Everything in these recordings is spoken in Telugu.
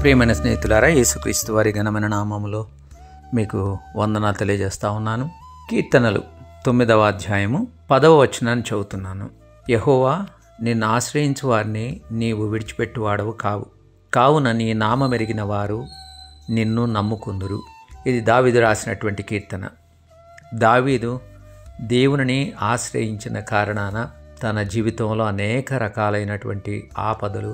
ప్రియమైన స్నేహితులారా యేసుక్రీస్తు వారి ఘనమైన నామములో మీకు వందనాలు తెలియజేస్తా ఉన్నాను కీర్తనలు తొమ్మిదవ అధ్యాయము పదవ వచనాన్ని చదువుతున్నాను యహోవా నిన్ను ఆశ్రయించు వారిని నీవు విడిచిపెట్టువాడవు కావు కావున నీ నామమెరిగిన వారు నిన్ను నమ్ముకుందురు ఇది దావీదు రాసినటువంటి కీర్తన దావీదు దేవునిని ఆశ్రయించిన కారణాన తన జీవితంలో అనేక రకాలైనటువంటి ఆపదలు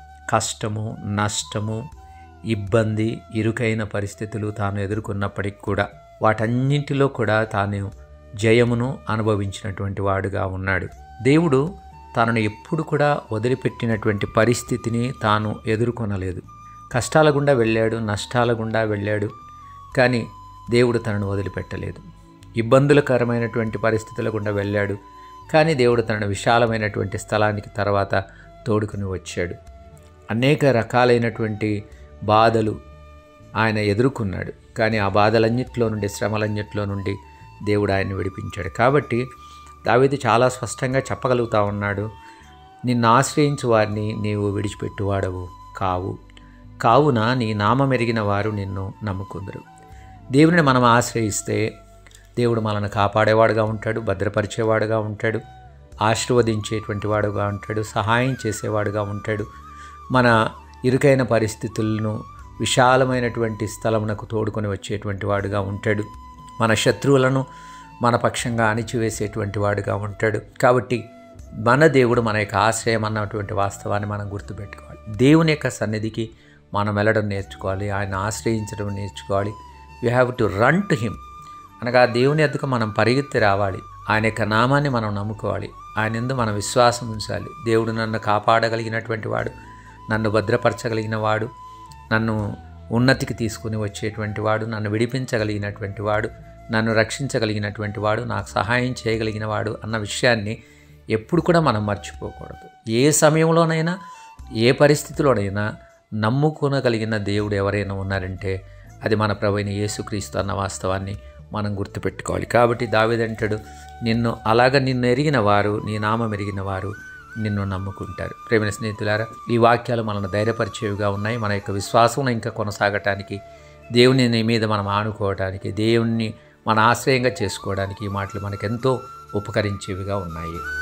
కష్టము నష్టము ఇబ్బంది ఇరుకైన పరిస్థితులు తాను ఎదుర్కొన్నప్పటికి కూడా వాటన్నింటిలో కూడా తాను జయమును అనుభవించినటువంటి వాడుగా ఉన్నాడు దేవుడు తనను ఎప్పుడు కూడా వదిలిపెట్టినటువంటి పరిస్థితిని తాను ఎదుర్కొనలేదు కష్టాల గుండా వెళ్ళాడు నష్టాల గుండా వెళ్ళాడు కానీ దేవుడు తనను వదిలిపెట్టలేదు ఇబ్బందులకరమైనటువంటి పరిస్థితుల గుండా వెళ్ళాడు కానీ దేవుడు తనను విశాలమైనటువంటి స్థలానికి తర్వాత తోడుకుని వచ్చాడు అనేక రకాలైనటువంటి బాధలు ఆయన ఎదుర్కొన్నాడు కానీ ఆ బాధలన్నింటిలో నుండి శ్రమలన్నింటిలో నుండి దేవుడు ఆయన్ని విడిపించాడు కాబట్టి దావీదు చాలా స్పష్టంగా చెప్పగలుగుతా ఉన్నాడు నిన్ను ఆశ్రయించు వారిని నీవు విడిచిపెట్టువాడవు కావు కావున నీ నామమెరిగిన వారు నిన్ను నమ్ముకుందరు దేవుని మనం ఆశ్రయిస్తే దేవుడు మనల్ని కాపాడేవాడుగా ఉంటాడు భద్రపరిచేవాడుగా ఉంటాడు ఆశీర్వదించేటువంటి వాడుగా ఉంటాడు సహాయం చేసేవాడుగా ఉంటాడు మన ఇరుకైన పరిస్థితులను విశాలమైనటువంటి స్థలమునకు తోడుకొని వచ్చేటువంటి వాడుగా ఉంటాడు మన శత్రువులను మన పక్షంగా అణిచివేసేటువంటి వాడుగా ఉంటాడు కాబట్టి మన దేవుడు మన యొక్క ఆశ్రయం అన్నటువంటి వాస్తవాన్ని మనం గుర్తుపెట్టుకోవాలి దేవుని యొక్క సన్నిధికి మనం వెళ్ళడం నేర్చుకోవాలి ఆయన ఆశ్రయించడం నేర్చుకోవాలి you have to run to him అనగా దేవుని ఎద్దుకు మనం పరిగెత్తి రావాలి ఆయన యొక్క నామాన్ని మనం నమ్ముకోవాలి ఆయన ఎందు మనం విశ్వాసం ఉంచాలి దేవుడు నన్ను కాపాడగలిగినటువంటి వాడు నన్ను భద్రపరచగలిగిన వాడు నన్ను ఉన్నతికి తీసుకుని వచ్చేటువంటి వాడు నన్ను విడిపించగలిగినటువంటి వాడు నన్ను రక్షించగలిగినటువంటి వాడు నాకు సహాయం చేయగలిగిన వాడు అన్న విషయాన్ని ఎప్పుడు కూడా మనం మర్చిపోకూడదు ఏ సమయంలోనైనా ఏ పరిస్థితిలోనైనా నమ్ముకోనగలిగిన దేవుడు ఎవరైనా ఉన్నారంటే అది మన ప్రభైన యేసుక్రీస్తు అన్న వాస్తవాన్ని మనం గుర్తుపెట్టుకోవాలి కాబట్టి దావిదంటాడు నిన్ను అలాగ నిన్ను ఎరిగిన వారు నీ నామం ఎరిగిన వారు నిన్ను నమ్ముకుంటారు ప్రేమ స్నేహితులారా ఈ వాక్యాలు మనల్ని ధైర్యపరిచేవిగా ఉన్నాయి మన యొక్క విశ్వాసం ఇంకా కొనసాగటానికి దేవుని నీ మీద మనం ఆనుకోవటానికి దేవుణ్ణి మన ఆశ్రయంగా చేసుకోవడానికి ఈ మాటలు మనకెంతో ఉపకరించేవిగా ఉన్నాయి